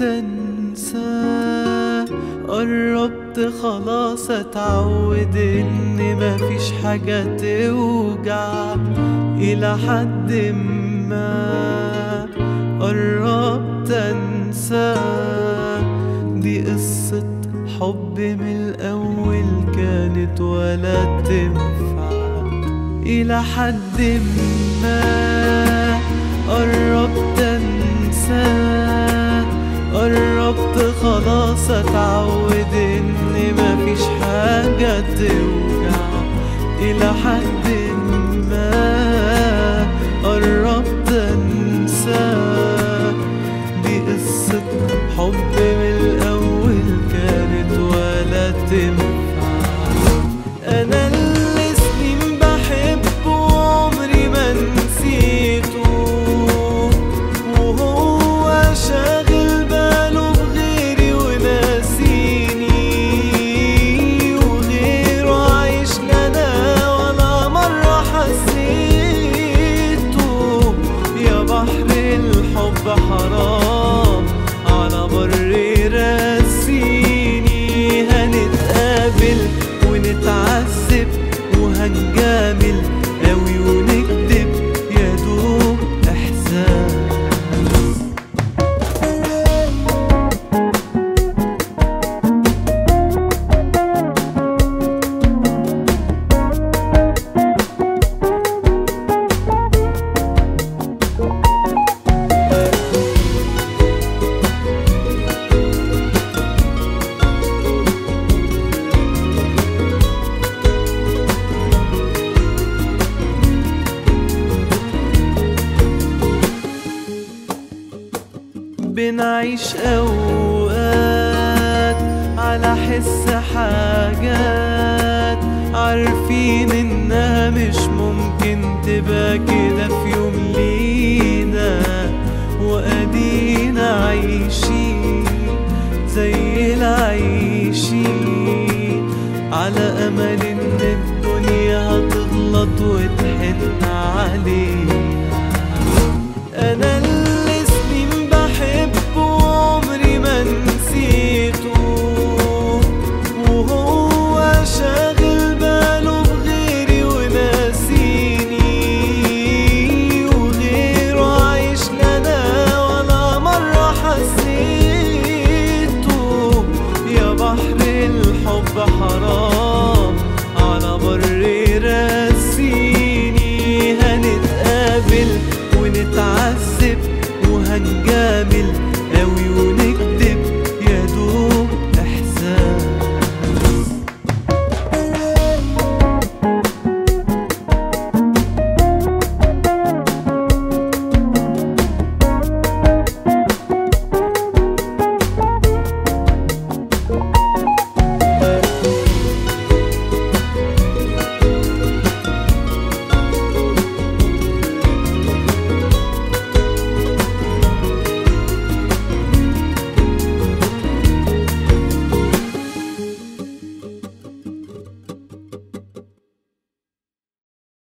انساه قربت خلاص اتعود ان مفيش حاجة توجع الى حد ما قربت انساه دي قصة حب من الاول كانت ولا تنفع الى حد ما قربت انساه قربت خلاص اتعود ان مفيش حاجة توجع الى حد ما قربت انساه دي قصة حب من الاول كانت ولا تنفع انا اللي سنين بحبه عمري ما نسيته وهو شاغل باله بغيري وناسيني وغيره عايش لنا ولا مرة حسيته يا بحر الحب حرام على بر راسيني هنتقابل ونتعذب وهنجامل قوي ونكذب يا دوب احساس بنعيش اوقات على حس حاجات عارفين انها مش ممكن تبقى كده في يوم لينا وادينا عايشين زي العايشين على امل ان الدنيا هتغلط وتحن علينا انا اللي سنين بحبه عمري ما نسيته وهو شاغل باله بغيري وناسيني وغيره عايش لنا ولا مرة حسيته يا بحر الحب حرام على بر راسيني هنتقابل ونتعذب وهنجامل قوي ونكذب